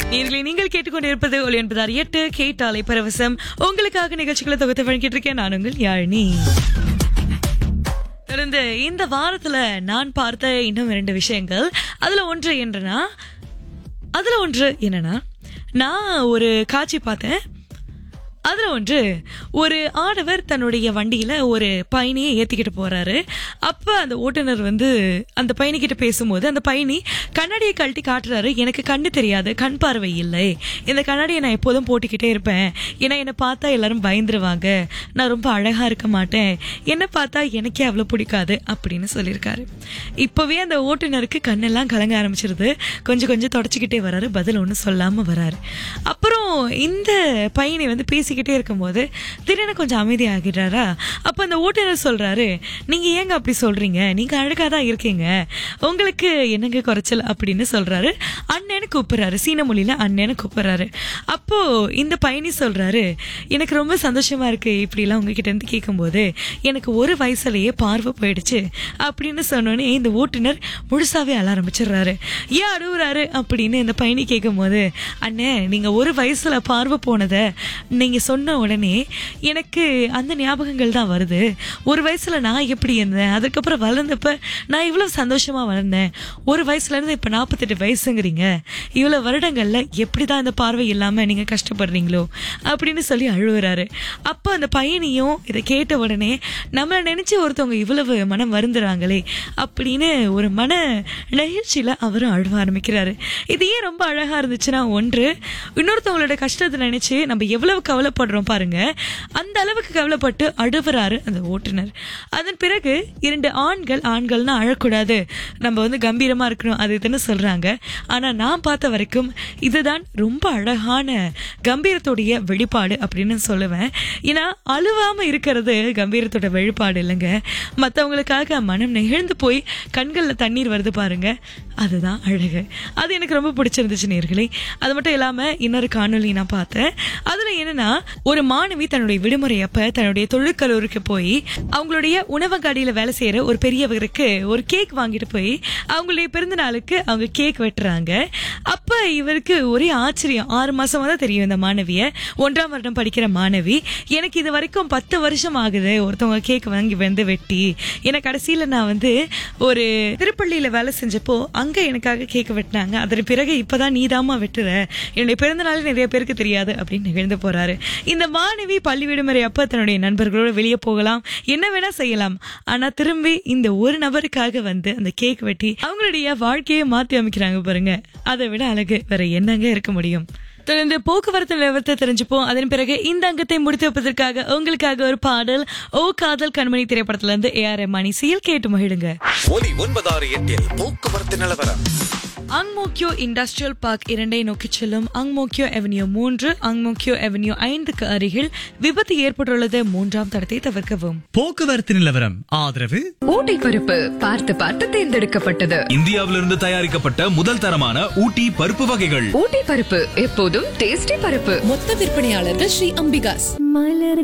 நேர்களை நீங்கள் கேட்டுக்கொண்டிருப்பது ஒளி என்பதார் எட்டு கேட்டாலை பரவசம் உங்களுக்காக நிகழ்ச்சிகளை தொகுத்து வழங்கிட்டு இருக்கேன் நான் உங்கள் யாழினி தொடர்ந்து இந்த வாரத்துல நான் பார்த்த இன்னும் இரண்டு விஷயங்கள் அதுல ஒன்று என்னன்னா அதுல ஒன்று என்னன்னா நான் ஒரு காட்சி பார்த்தேன் அதுல ஒன்று ஒரு ஆடவர் தன்னுடைய வண்டியில ஒரு பயணியை ஏத்திக்கிட்டு போறாரு அப்ப அந்த ஓட்டுநர் வந்து அந்த பயணிக்கிட்ட பேசும்போது அந்த பயணி கண்ணாடியை கழட்டி காட்டுறாரு எனக்கு கண்ணு தெரியாது கண் பார்வை இல்லை இந்த கண்ணாடியை நான் எப்போதும் போட்டுக்கிட்டே இருப்பேன் ஏன்னா என்னை பார்த்தா எல்லாரும் பயந்துருவாங்க நான் ரொம்ப அழகா இருக்க மாட்டேன் என்ன பார்த்தா எனக்கே அவ்வளவு பிடிக்காது அப்படின்னு சொல்லியிருக்காரு இப்பவே அந்த ஓட்டுநருக்கு கண்ணெல்லாம் கலங்க ஆரம்பிச்சிருது கொஞ்சம் கொஞ்சம் தொடச்சிக்கிட்டே வராரு பதில் ஒன்றும் சொல்லாம வராரு அப்புறம் இந்த பயணி வந்து பேசிக்கிட்டே இருக்கும்போது திடீர்னு கொஞ்சம் அமைதியாகிறாரா அப்ப அந்த ஓட்டுநர் சொல்றாரு நீங்க ஏங்க அப்படி சொல்றீங்க நீங்க அழகா தான் இருக்கீங்க உங்களுக்கு என்னங்க குறைச்சல் அப்படின்னு சொல்றாரு அண்ணன்னு கூப்பிடுறாரு சீன மொழியில அண்ணன்னு கூப்பிடுறாரு அப்போ இந்த பயணி சொல்றாரு எனக்கு ரொம்ப சந்தோஷமா இருக்கு இப்படி எல்லாம் உங்ககிட்ட இருந்து கேட்கும்போது எனக்கு ஒரு வயசுலயே பார்வை போயிடுச்சு அப்படின்னு சொன்னோன்னே இந்த ஓட்டுநர் முழுசாவே அழ ஆரம்பிச்சிடுறாரு ஏன் அழுவுறாரு அப்படின்னு இந்த பயணி கேட்கும்போது அண்ணே நீங்க ஒரு வயசுல பார்வை போனதை நீங்க சொன்ன உடனே எனக்கு அந்த ஞாபகங்கள் தான் வருது ஒரு வயசுல நான் எப்படி இருந்தேன் அதுக்கப்புறம் வளர்ந்தப்ப நான் இவ்வளவு சந்தோஷமா வளர்ந்தேன் ஒரு வயசுல இருந்து இப்ப நாற்பத்தெட்டு வயசுங்கிறீங்க இவ்வளவு வருடங்கள்ல எப்படிதான் இந்த பார்வை இல்லாம நீங்க கஷ்டப்படுறீங்களோ அப்படின்னு சொல்லி அழுவுறாரு அப்ப அந்த பையனையும் இதை கேட்ட உடனே நம்மள நினைச்சு ஒருத்தவங்க இவ்வளவு மனம் வருந்துறாங்களே அப்படின்னு ஒரு மன நெகிழ்ச்சியில அவரும் அழுவ ஆரம்பிக்கிறாரு இது ஏன் ரொம்ப அழகா இருந்துச்சுன்னா ஒன்று இன்னொருத்தவங்களோட கஷ்டத்தை நினைச்சு நம்ம எவ்வளவு கவலைப்படுறோம் பாருங்க அந்த அளவுக்கு கவலைப்பட்டு அழுவுறாரு அந்த ஓட்டுநர் அதன் பிறகு இரண்டு ஆண்கள் ஆண்கள்னா அழக்கூடாது நம்ம வந்து கம்பீரமா இருக்கணும் அது இதுன்னு சொல்றாங்க ஆனா நான் பார்த்த வரைக்கும் இதுதான் ரொம்ப அழகான கம்பீரத்துடைய வெளிப்பாடு அப்படின்னு சொல்லுவேன் ஏன்னா அழுவாம இருக்கிறது கம்பீரத்தோட வெளிப்பாடு இல்லைங்க மற்றவங்களுக்காக மனம் நெகிழ்ந்து போய் கண்கள்ல தண்ணீர் வருது பாருங்க அதுதான் அழகு அது எனக்கு ரொம்ப பிடிச்சிருந்துச்சு நேர்களே அது மட்டும் இல்லாம இன்னொரு காணொளி நான் பார்த்தேன் அதுல என்னன்னா ஒரு மாணவி தன்னுடைய விடுமுறை அப்ப தன்னுடைய தொழிற்கல்லூரிக்கு போய் அவங்களுடைய உணவங்காடியில வேலை செய்யற ஒரு பெரியவருக்கு ஒரு கேக் வாங்கிட்டு போய் அவங்களுடைய பிறந்த நாளுக்கு அவங்க கேக் வெட்டுறாங்க அப்ப இவருக்கு ஒரே ஆச்சரியம் ஆறு மாசமா தான் தெரியும் இந்த மாணவிய ஒன்றாம் வருடம் படிக்கிற மாணவி எனக்கு இது வரைக்கும் பத்து வருஷம் ஆகுது ஒருத்தவங்க கேக் வாங்கி வந்து வெட்டி ஏன்னா கடைசியில நான் வந்து ஒரு திருப்பள்ளியில வேலை செஞ்சப்போ அங்க எனக்காக கேக் வெட்டினாங்க அதன் பிறகு இப்பதான் நீதாமா வெட்டுற என்னுடைய பிறந்த நாள் நிறைய பேருக்கு தெரியாது அப்படின்னு நிகழ்ந்து போறாரு இந்த மாணவி பள்ளி விடுமுறை அப்ப தன்னுடைய நண்பர்களோட வெளியே போகலாம் என்ன வேணா செய்யலாம் ஆனா திரும்பி இந்த ஒரு நபருக்காக வந்து அந்த கேக் வெட்டி அவங்களுடைய வாழ்க்கையை மாத்தி அமைக்கிறாங்க பாருங்க அதை விட அழகு வேற என்னங்க இருக்க முடியும் தொடர்ந்து போக்குவரத்து நிலவரத்தை தெரிஞ்சுப்போம் அதன் பிறகு இந்த அங்கத்தை முடித்து வைப்பதற்காக உங்களுக்காக ஒரு பாடல் ஓ காதல் கண்மணி திரைப்படத்துல இருந்து ஏ ஆர் எம் செயல் கேட்டு மகிழுங்க ஒலி ஒன்பதாறு எட்டில் போக்குவரத்து நிலவரம் அங்மோக்கியோ இண்டஸ்ட்ரியல் பார்க் இரண்டை நோக்கி செல்லும் அங்மோக்கியோ அவென்யூ மூன்று அங்மோக்கியோ அவென்யூ ஐந்துக்கு அருகில் விபத்து ஏற்பட்டுள்ளது மூன்றாம் தடத்தை தவிர்க்கவும் போக்குவரத்து நிலவரம் ஆதரவு ஊட்டி பருப்பு பார்த்து பார்த்து தேர்ந்தெடுக்கப்பட்டது இந்தியாவிலிருந்து தயாரிக்கப்பட்ட முதல் தரமான ஊட்டி பருப்பு வகைகள் ஊட்டி பருப்பு எப்போதும் டேஸ்டி பருப்பு மொத்த விற்பனையாளர்கள் ஸ்ரீ அம்பிகாஸ் மலர்கள்